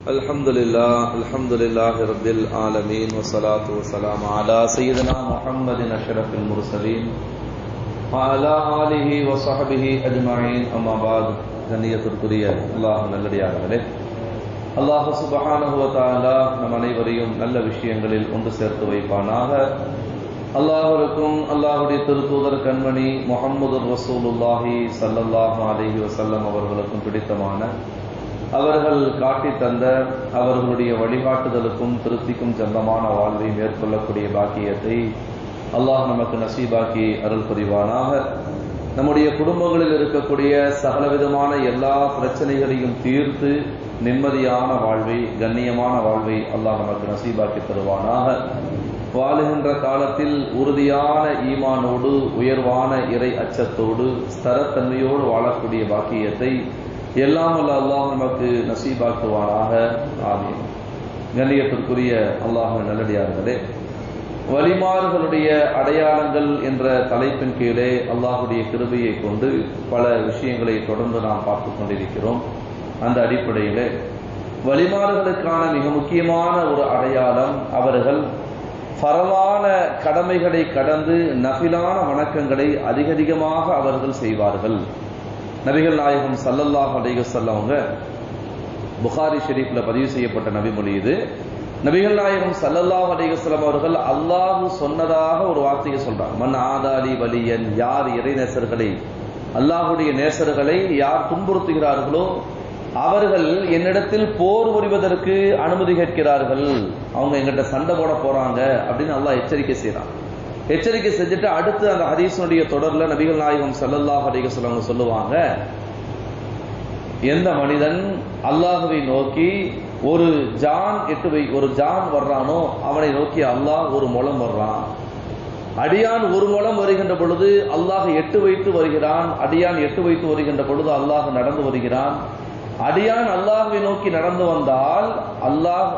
الحمد لله الحمد لله رب العالمين والصلاة والسلام على سيدنا محمد أشرف المرسلين وعلى آله وصحبه أجمعين أما بعد கண்ணியத்திற்குரிய அல்லாஹ் நல்லடியார்களே அல்லாஹ் சுபஹானஹு வ தஆலா நம் அனைவரையும் நல்ல விஷயங்களில் ஒன்று சேர்த்து வைப்பானாக அல்லாஹ்விற்கும் அல்லாஹ்வுடைய திருத்தூதர் கண்மணி முஹம்மது ரசூலுல்லாஹி ஸல்லல்லாஹு அலைஹி வஸல்லம் அவர்களுக்கும் பிடித்தமான அவர்கள் காட்டி தந்த அவர்களுடைய வழிகாட்டுதலுக்கும் திருப்திக்கும் சொந்தமான வாழ்வை மேற்கொள்ளக்கூடிய பாக்கியத்தை அல்லாஹ் நமக்கு நசீபாக்கி அருள் புரிவானாக நம்முடைய குடும்பங்களில் இருக்கக்கூடிய சகலவிதமான எல்லா பிரச்சனைகளையும் தீர்த்து நிம்மதியான வாழ்வை கண்ணியமான வாழ்வை அல்லாஹ் நமக்கு நசீபாக்கி தருவானாக வாழுகின்ற காலத்தில் உறுதியான ஈமானோடு உயர்வான இறை அச்சத்தோடு ஸ்தரத்தன்மையோடு வாழக்கூடிய பாக்கியத்தை எல்லாம் அல்ல அல்லாஹ் நமக்கு நசீபாக்குவானாக ஆமீன் கண்ணியத்திற்குரிய அல்லாஹ் நல்லடியார்களே வழிமாறுகளுடைய அடையாளங்கள் என்ற தலைப்பின் கீழே அல்லாஹுடைய கிருபையை கொண்டு பல விஷயங்களை தொடர்ந்து நாம் பார்த்து கொண்டிருக்கிறோம் அந்த அடிப்படையிலே வழிமாறுகளுக்கான மிக முக்கியமான ஒரு அடையாளம் அவர்கள் பரவான கடமைகளை கடந்து நபிலான வணக்கங்களை அதிகதிகமாக அவர்கள் செய்வார்கள் நபிகள் நாயகம் சல்லல்லாஹ் அலைகசல்லவங்க புகாரி ஷெரீஃப்ல பதிவு செய்யப்பட்ட நபிமொழி இது நபிகள் நாயகம் சல்லல்லாஹ் அலைகஸ்லாம் அவர்கள் அல்லாஹு சொன்னதாக ஒரு வார்த்தையை சொல்றாங்க மன் ஆதாலி வலியன் யார் இறை நேசர்களை அல்லாஹுடைய நேசர்களை யார் துன்புறுத்துகிறார்களோ அவர்கள் என்னிடத்தில் போர் புரிவதற்கு அனுமதி கேட்கிறார்கள் அவங்க எங்கிட்ட சண்டை போட போறாங்க அப்படின்னு அல்லாஹ் எச்சரிக்கை செய்யறான் எச்சரிக்கை செஞ்சுட்டு அடுத்து அந்த ஹதீஸனுடைய தொடர்ல நபிகள் நாயகம் சல்லல்லாஹ் அலைகஸ்லாம் சொல்லுவாங்க எந்த மனிதன் அல்லாஹுவை நோக்கி ஒரு ஜான் எட்டு வை ஒரு ஜான் வர்றானோ அவனை நோக்கி அல்லாஹ் ஒரு முளம் வர்றான் அடியான் ஒரு முளம் வருகின்ற பொழுது அல்லாஹ் எட்டு வைத்து வருகிறான் அடியான் எட்டு வைத்து வருகின்ற பொழுது அல்லாஹ் நடந்து வருகிறான் அடியான் அல்லாஹுவை நோக்கி நடந்து வந்தால் அல்லாஹ்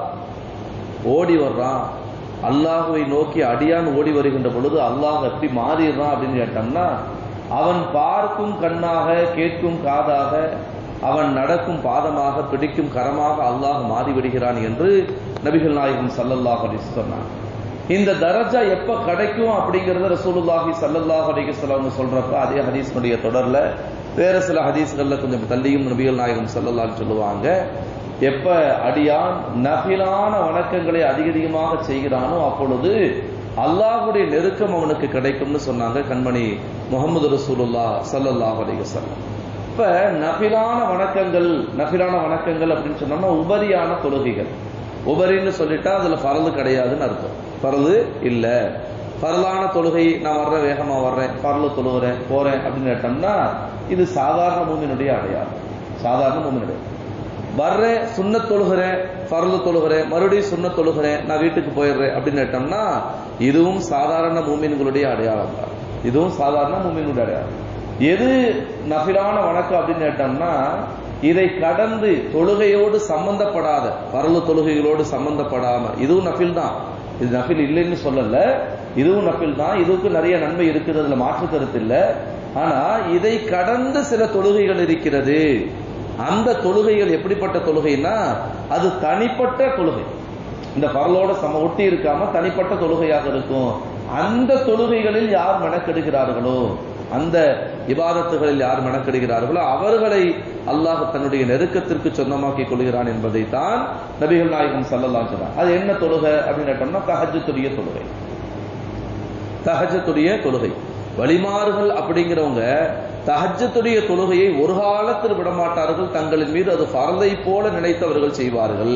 ஓடி வர்றான் அல்லாஹுவை நோக்கி அடியான் ஓடி வருகின்ற பொழுது அல்லாஹ் எப்படி மாறிடுறான் அப்படின்னு கேட்டோம்னா அவன் பார்க்கும் கண்ணாக கேட்கும் காதாக அவன் நடக்கும் பாதமாக பிடிக்கும் கரமாக அல்லாஹ் மாறிவிடுகிறான் என்று நபிகள் நாயகம் சல்லல்லாஹ் அலி சொன்னான் இந்த தரஜா எப்ப கிடைக்கும் அப்படிங்கறத ரசூலுல்லாஹி சல்லல்லாஹ் அலிகலாம் சொல்றப்ப அதே ஹதீஸ்னுடைய தொடர்ல வேற சில ஹதீஸ்கள்ல கொஞ்சம் தள்ளியும் நபிகள் நாயகம் சல்லல்லான்னு சொல்லுவாங்க எப்ப அடியான் நபிலான வணக்கங்களை அதிக அதிகமாக செய்கிறானோ அப்பொழுது அல்லாஹுடைய நெருக்கம் அவனுக்கு கிடைக்கும்னு சொன்னாங்க கண்மணி முகமது ரசூலுல்லா சல்லல்லாஹ் அலிகசல்லாம் இப்ப நபிலான வணக்கங்கள் நபிலான வணக்கங்கள் அப்படின்னு சொன்னோம்னா உபரியான தொழுகைகள் உபரின்னு சொல்லிட்டா அதுல பரது கிடையாதுன்னு அர்த்தம் பரது இல்ல பரலான தொழுகை நான் வர்றேன் வேகமா வர்றேன் பரல தொழுகிறேன் போறேன் அப்படின்னு கேட்டோம்னா இது சாதாரண மூமினுடைய அடையாளம் சாதாரண மூமினுடைய வர்றேன் சுண்ண தொழுகிறேன் பரல தொழுகிறேன் மறுபடியும் சுண்ண தொழுகிறேன் நான் வீட்டுக்கு போயிடுறேன் அப்படின்னு கேட்டோம்னா இதுவும் சாதாரண மூமின்களுடைய அடையாளம் தான் இதுவும் சாதாரண மூமினுடைய அடையாளம் எது நபிலான வணக்கம் அப்படின்னு கேட்டோம்னா இதை கடந்து தொழுகையோடு சம்பந்தப்படாத பரல தொழுகைகளோடு சம்பந்தப்படாம இதுவும் நபில் தான் இது நபில் இல்லைன்னு சொல்லல இதுவும் நபில் தான் இதுக்கு நிறைய நன்மை இருக்குது அதுல மாற்று கருத்து இல்ல ஆனா இதை கடந்து சில தொழுகைகள் இருக்கிறது அந்த தொழுகைகள் எப்படிப்பட்ட தொழுகைன்னா அது தனிப்பட்ட தொழுகை இந்த பரலோட சம ஒட்டி இருக்காம தனிப்பட்ட தொழுகையாக இருக்கும் அந்த தொழுகைகளில் யார் மெனக்கெடுகிறார்களோ அந்த இபாதத்துகளில் யார் மெனக்கெடுகிறார்களோ அவர்களை அல்லாஹ் தன்னுடைய நெருக்கத்திற்கு சொந்தமாக்கிக் கொள்கிறான் என்பதை தான் நபிகள் நாயகம் சல்லலாம் சொன்னார் அது என்ன தொழுகை அப்படின்னு கேட்டோம்னா தஹஜத்துடைய தொழுகை தஹஜத்துடைய தொழுகை வழிமாறுகள் அப்படிங்கிறவங்க தஹஜத்துடைய தொழுகையை ஒரு காலத்தில் விடமாட்டார்கள் தங்களின் மீது அது பரதை போல நினைத்தவர்கள் செய்வார்கள்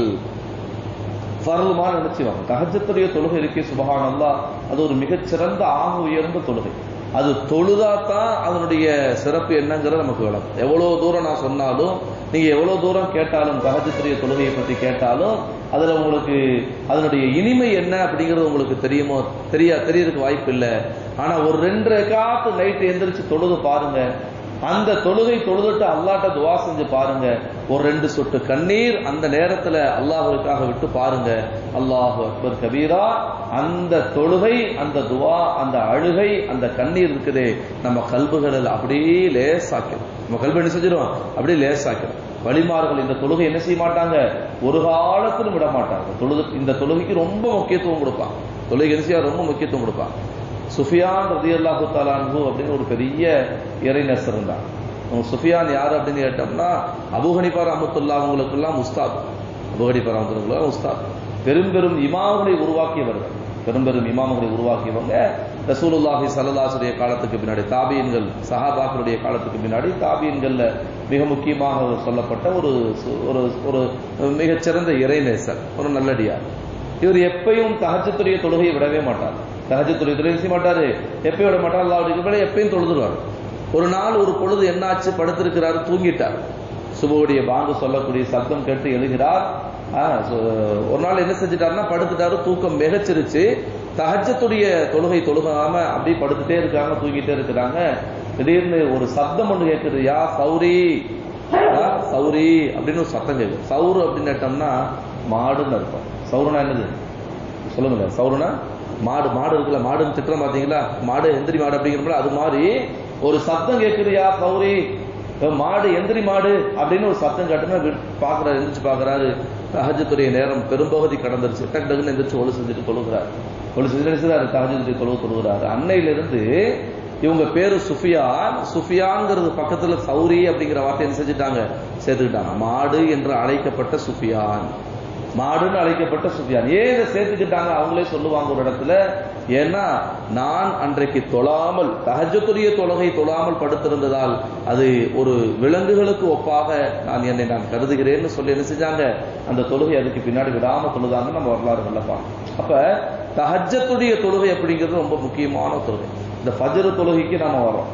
பரலுமா நினைச்சுவாங்க தஹஜத்துடைய தொழுகை இருக்கே சுபகான் அல்லா அது ஒரு மிகச்சிறந்த ஆக உயர்ந்த தொழுகை அது தொழுதாதான் அதனுடைய சிறப்பு என்னங்கிறது நமக்கு விளக்கும் எவ்வளவு தூரம் நான் சொன்னாலும் நீங்க எவ்வளவு தூரம் கேட்டாலும் தகஜத்துடைய தொழுகையை பத்தி கேட்டாலும் அதுல உங்களுக்கு அதனுடைய இனிமை என்ன அப்படிங்கிறது உங்களுக்கு தெரியுமோ தெரியா தெரியறதுக்கு வாய்ப்பு இல்லை ஆனா ஒரு ரெண்டு காத்து நைட்டு எந்திரிச்சு தொழுது பாருங்க அந்த தொழுகை தொழுதுட்டு அல்லாட்ட துவா செஞ்சு பாருங்க ஒரு ரெண்டு சொட்டு கண்ணீர் அந்த நேரத்துல அல்லாஹுக்காக விட்டு பாருங்க அல்லாஹு அக்பர் கபீரா அந்த தொழுகை அந்த துவா அந்த அழுகை அந்த கண்ணீர் இருக்குதே நம்ம கல்புகளில் அப்படியே லேசாக்கிடும் நம்ம கல்வி என்ன செஞ்சிடும் அப்படியே லேசாக்கிடும் வழிமார்கள் இந்த தொழுகை என்ன செய்ய மாட்டாங்க ஒரு காலத்திலும் விட மாட்டாங்க தொழுது இந்த தொழுகைக்கு ரொம்ப முக்கியத்துவம் கொடுப்பாங்க தொழுகை என்ன செய்ய ரொம்ப முக்கியத்துவம் கொடுப்பாங்க சுஃபியான் ரதி அல்லாஹு தாலான்ஹு அப்படின்னு ஒரு பெரிய இறைநேசர் இருந்தான் அவங்க சுஃபியான் யார் அப்படின்னு கேட்டோம்னா அபுஹனிபா ரஹமத்துல்லா அவங்களுக்கெல்லாம் உஸ்தாத் அபுஹனிபா ரஹமத்துல்லா உஸ்தாத் பெரும் பெரும் இமாம்களை உருவாக்கியவர்கள் பெரும் பெரும் இமாம்களை உருவாக்கியவங்க ரசூலுல்லாஹி சல்லல்லாஹுடைய காலத்துக்கு பின்னாடி தாபியன்கள் சஹாபாக்களுடைய காலத்துக்கு பின்னாடி தாபியன்கள்ல மிக முக்கியமாக சொல்லப்பட்ட ஒரு சு- ஒரு ஒரு மிகச்சிறந்த இறைநேசர் ஒரு நல்லடியார் இவர் எப்பயும் தஹஜத்துடைய தொழுகையை விடவே மாட்டார் தஹஜத்துடைய தொழுகை செய்ய மாட்டாரு எப்பயும் விட மாட்டார் அல்லாவுடைய கிருபையில எப்பயும் தொழுதுருவார் ஒரு நாள் ஒரு பொழுது என்னாச்சு படுத்திருக்கிறாரு தூங்கிட்டார் சுபுடைய பாங்கு சொல்லக்கூடிய சத்தம் கேட்டு எழுகிறார் ஆ, சு- ஒரு நாள் என்ன செஞ்சிட்டாருன்னா படுத்துட்டாரு தூக்கம் மிகச்சிருச்சு தஹஜத்துடைய தொழுகை தொழுகாம அப்படியே படுத்துட்டே இருக்காங்க தூங்கிட்டே இருக்கிறாங்க திடீர்னு ஒரு சப்தம் ஒன்று கேட்குது யா சௌரி ஆ, சௌரி அப்படின்னு ஒரு சத்தம் கேட்குது சௌரு அப்படின்னு கேட்டோம்னா மாடுன்னு அர்த்தம் சௌருனா என்னது சொல்லுங்க சௌருனா மாடு மாடு இருக்குல்ல மாடுன்னு திட்டம் பாத்தீங்களா மாடு எந்திரி மாடு அப்படிங்கிறப்ப அது மாதிரி ஒரு சத்தம் கேட்குறியா சௌரி அஹ் மாடு எந்திரி மாடு அப்படின்னு ஒரு சத்தம் கேட்டுனா பாக்குறாரு எந்திரிச்சு பாக்குறாரு தஹஜத்துடைய நேரம் பெரும்பகுதி கடந்துருச்சு டக்கு டக்குன்னு எந்திரிச்சு ஒளி செஞ்சுட்டு தொழுகிறார் ஒளி செஞ்சு நினைச்சுறாரு தஹஜத்துடைய தொழுவு தொழுகிறாரு அன்னையிலிருந்து இவங்க பேரு சுஃபியான் சுஃபியான்ங்கிறது பக்கத்துல சௌரி அப்படிங்கிற வார்த்தை என்ன செஞ்சுட்டாங்க சேர்த்துக்கிட்டாங்க மாடு என்று அழைக்கப்பட்ட சுஃபியான் மாடுன்னு அழைக்கப்பட்ட சுஃபியான் ஏன் இதை சேர்த்துக்கிட்டாங்க அவங்களே சொல்லுவாங்க ஒரு இடத்துல ஏன்னா நான் அன்றைக்கு தொழாமல் தஹஜத்துடைய தொழுகை தொழாமல் படுத்திருந்ததால் அது ஒரு விலங்குகளுக்கு ஒப்பாக நான் என்னை நான் கருதுகிறேன்னு சொல்லி என்ன செஞ்சாங்க அந்த தொழுகை அதுக்கு பின்னாடி விடாம தொழுதாங்க நம்ம வரலாறுகள்ல பார்க்கணும் அப்ப தஹஜத்துடைய தொழுகை அப்படிங்கிறது ரொம்ப முக்கியமான தொழுகை இந்த ஃபஜ்ர் தொழுகைக்கு நாம வரோம்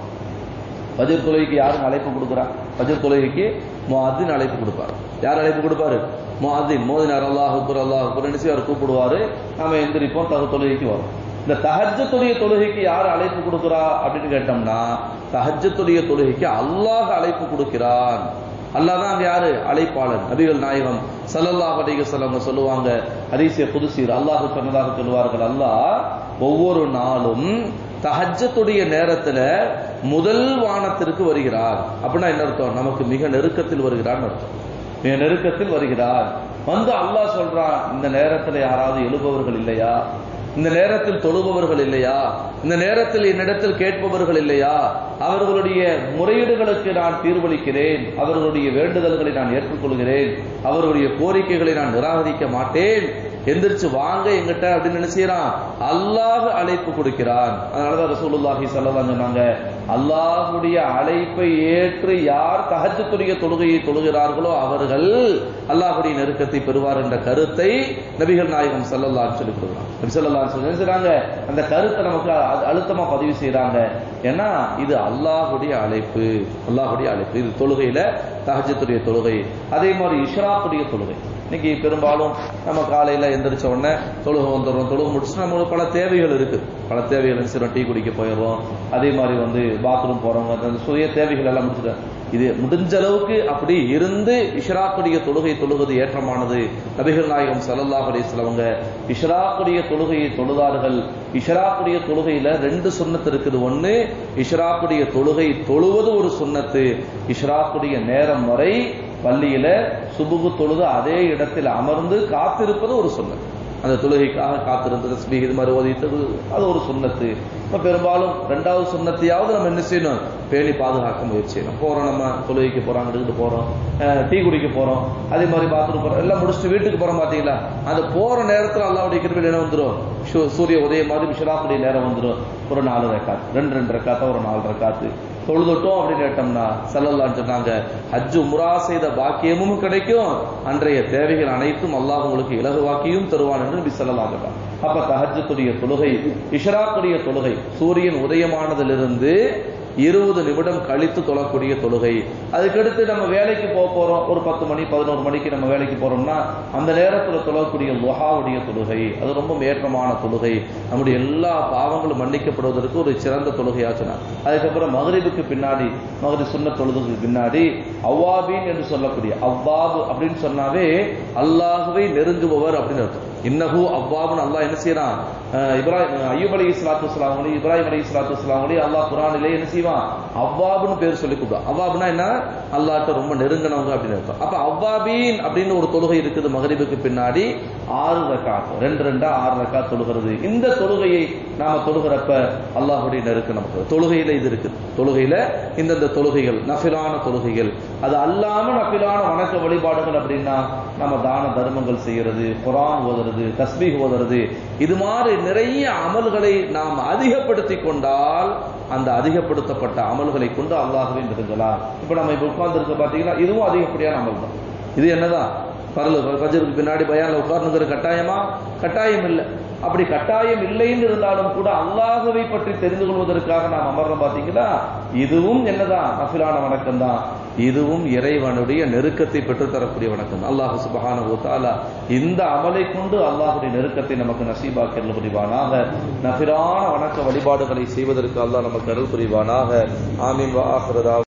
ஃபஜ்ர் தொழுகைக்கு யாருங்க அழைப்பு கொடுக்குறா ஃபஜ்ர் தொழுகைக்கு முஅத்தின் அழைப்பு கொடுப்பார் யார் அழைப்பு கொடுப்பாரு முஅத்தின் மோதினார் அல்லாஹ் அக்பர் அல்லாஹ் அக்பர் நினைச்சு அவர் கூப்பிடுவாரு நாம எந்திரிப்போம் தக தொழுகைக்கு வரும் இந்த தஹஜத்துடைய தொழுகைக்கு யார் அழைப்பு கொடுக்குறா அப்படின்னு கேட்டோம்னா தஹஜத்துடைய தொழுகைக்கு அல்லாஹ் அழைப்பு கொடுக்கிறான் அல்லாஹ் தான் அங்க யாரு அழைப்பாளர் நபிகள் நாயகம் ஸல்லல்லாஹு அலைஹி வஸல்லம் சொல்லுவாங்க ஹதீஸே குதுசீர் அல்லாஹ் சொன்னதாக சொல்லுவார்கள் அல்லாஹ் ஒவ்வொரு நாளும் தஹஜத்துடைய நேரத்துல முதல் வானத்திற்கு வருகிறார் அப்படின்னா என்ன அர்த்தம் நமக்கு மிக நெருக்கத்தில் வருகிறார்னு அர்த்தம் மிக நெருக்கத்தில் வருகிறார் வந்து அல்லாஹ் சொல்றான் இந்த நேரத்துல யாராவது எழுபவர்கள் இல்லையா இந்த நேரத்தில் தொழுபவர்கள் இல்லையா இந்த நேரத்தில் என்னிடத்தில் கேட்பவர்கள் இல்லையா அவர்களுடைய முறையீடுகளுக்கு நான் தீர்வளிக்கிறேன் அவர்களுடைய வேண்டுதல்களை நான் ஏற்றுக்கொள்கிறேன் அவர்களுடைய கோரிக்கைகளை நான் நிராகரிக்க மாட்டேன் எந்திரிச்சு வாங்க எங்கிட்ட அப்படின்னு நினைச்சான் அல்லாஹ் அழைப்பு கொடுக்கிறான் அதனாலதான் ரசூலுல்லாஹி ஸல்லல்லாஹு சொன்னாங்க அல்லாஹ்வுடைய அழைப்பை ஏற்று யார் தஹஜ்ஜுடைய தொழுகையை தொழுகிறார்களோ அவர்கள் அல்லாஹ்வுடைய நெருக்கத்தை பெறுவார் என்ற கருத்தை நபிகள் நாயகம் ஸல்லல்லாஹு அலைஹி சொல்லி கொடுக்குறாங்க நபி ஸல்லல்லாஹு அலைஹி வஸல்லம் செய்றாங்க அந்த கருத்தை நமக்கு அ- அழுத்தமா பதிவு செய்றாங்க ஏன்னா இது அல்லாஹ்வுடைய அழைப்பு அல்லாஹ்வுடைய அழைப்பு இது தொழுகையில தஹஜ்ஜுடைய தொழுகை அதே மாதிரி இஷ்ராக்குடைய தொழுகை இன்னைக்கு பெரும்பாலும் நம்ம காலையில எந்திரிச்ச உடனே தொழுகை வந்துடுறோம் தொழுகை முடிச்சுட்டு நம்மளுக்கு பல தேவைகள் இருக்கு பல தேவைகள் என்ன செய்றோம் டீ குடிக்க போயிடுறோம் அதே மாதிரி வந்து பாத்ரூம் போறவங்க அந்த சுய தேவைகள் எல்லாம் முடிச்சுட்டு இது முடிஞ்ச அளவுக்கு அப்படி இருந்து இஷ்ராக்குடைய தொழுகை தொழுவது ஏற்றமானது நபிகள் நாயகம் ஸல்லல்லாஹு அலைஹி வஸல்லம் அவங்க இஷ்ராக்குடைய தொழுகையை தொழுதார்கள் இஷ்ராக்குடைய தொழுகையில ரெண்டு சுன்னத்து இருக்குது ஒண்ணு இஷ்ராக்குடைய தொழுகை தொழுவது ஒரு சுன்னத்து இஷ்ராக்குடைய நேரம் வரை பள்ளியில சுபுகு தொழுது அதே இடத்தில் அமர்ந்து காத்திருப்பது ஒரு சுன்னத் அந்த தொழுகைக்காக காத்திருந்து தஸ்பீஹ் இது மாதிரி ஓதிட்டு அது ஒரு சுன்னத்து இப்ப பெரும்பாலும் ரெண்டாவது சுன்னத்தையாவது நம்ம என்ன செய்யணும் பேணி பாதுகாக்க முயற்சி செய்யணும் போறோம் நம்ம தொழுகைக்கு போறோம் அங்கிட்டு போறோம் அஹ் டீ குடிக்க போறோம் அதே மாதிரி பாத்ரூம் போறோம் எல்லாம் முடிச்சுட்டு வீட்டுக்கு போறோம் பாத்தீங்களா அந்த போற நேரத்துல அல்லாவுடைய கிருபையில் என்ன வந்துரும் சு- சூரிய உதயம் மாதிரி விஷராக்குடைய நேரம் வந்துரும் ஒரு நாலு ரெக்காத்து ரெண்டு ரெண்டு ரெக்காத்தா ஒரு நாலு ரெக்காத்து தொழுதுட்டோம் அப்படின்னு கேட்டோம்னா செல்லலான்னு சொன்னாங்க ஹஜ்ஜு முரா செய்த பாக்கியமும் கிடைக்கும் அன்றைய தேவைகள் அனைத்தும் அல்லாஹ் உங்களுக்கு இலகுவாக்கியும் தருவான் என்று நபி ஸல்லல்லாஹு அலைஹி வஸல்லம் அப்ப தஹஜ்ஜுடைய தொழுகை இஷ்ராக்குடைய தொழுகை சூரியன் உதயமானதிலிருந்து இருபது நிமிடம் கழித்து தொழக்கூடிய தொழுகை அதுக்கடுத்து நம்ம வேலைக்கு போக போறோம் ஒரு பத்து மணி பதினோரு மணிக்கு நம்ம வேலைக்கு போறோம்னா அந்த நேரத்துல தொழக்கூடிய லுஹாவுடைய தொழுகை அது ரொம்ப ஏற்றமான தொழுகை நம்முடைய எல்லா பாவங்களும் மன்னிக்கப்படுவதற்கு ஒரு சிறந்த தொழுகையாச்சுனா அதுக்கப்புறம் மகரிபுக்கு பின்னாடி மகரி சுன்ன தொழுதுக்கு பின்னாடி அவ்வாபீன் என்று சொல்லக்கூடிய அவ்வாபு அப்படின்னு சொன்னாவே அல்லாஹுவை நெருங்குபவர் அப்படின்னு அர்த்தம் இன்னஹு அவ்வாப்னு அல்லாஹ் என்ன செய்யறான் அஹ் இப்ராஹிம் ஐயூப் அலி இஸ்லாத்து வஸ்லாம் இப்ராஹிம் அலி இஸ்லாத்து வஸ்லாம் அல்லாஹ் குரானிலே என்ன செய்வான் அவ்வாப்னு பேர் சொல்லி கூப்பிடுவான் அவ்வாப்னா என்ன அல்லாஹ்ட்ட ரொம்ப நெருங்கினவங்க அப்படின்னு அர்த்தம் அப்ப அவ்வாபீன் அப்படின்னு ஒரு தொழுகை இருக்குது மகரிபுக்கு பின்னாடி ஆறு ரக்காத் ரெண்டு ரெண்டா ஆறு ரக்காத் தொழுகிறது இந்த தொழுகையை நாம தொழுகிறப்ப அல்லாஹுடைய நெருக்கம் நமக்கு தொழுகையில இது இருக்குது தொழுகையில இந்தந்த தொழுகைகள் நஃபிலான தொழுகைகள் அது அல்லாம நஃபிலான வணக்க வழிபாடுகள் அப்படின்னா நம்ம தான தர்மங்கள் செய்யறது குரான் ஓதுறது தஸ்பீக் ஓதுறது இது மாதிரி நிறைய அமல்களை நாம் அதிகப்படுத்தி கொண்டால் அந்த அதிகப்படுத்தப்பட்ட அமல்களை கொண்டு அல்லாஹுவை நெருங்கலாம் இப்ப நம்ம இப்ப உட்கார்ந்து இருக்க பாத்தீங்கன்னா இதுவும் அதிகப்படியான அமல் தான் இது என்னதான் பரல ஃபஜருக்கு பின்னாடி பயான்ல உட்கார்ந்துங்கிற கட்டாயமா கட்டாயம் இல்லை அப்படி கட்டாயம் இல்லைன்னு இருந்தாலும் கூட அல்லாஹவை பற்றி தெரிந்து கொள்வதற்காக நாம் அமர்றோம் பாத்தீங்களா இதுவும் என்னதான் நஃபிலான வணக்கம் தான் இதுவும் இறைவனுடைய நெருக்கத்தை பெற்றுத்தரக்கூடிய வணக்கம் அல்லாஹ் சுபஹானஹு தஆலா இந்த அமலை கொண்டு அல்லாஹுடைய நெருக்கத்தை நமக்கு நசீபாக்கல் புரிவானாக நஃபிலான வணக்க வழிபாடுகளை செய்வதற்கு அல்லாஹ் நமக்கு அருள் புரிவானாக ஆமீன் வா ஆஹிரு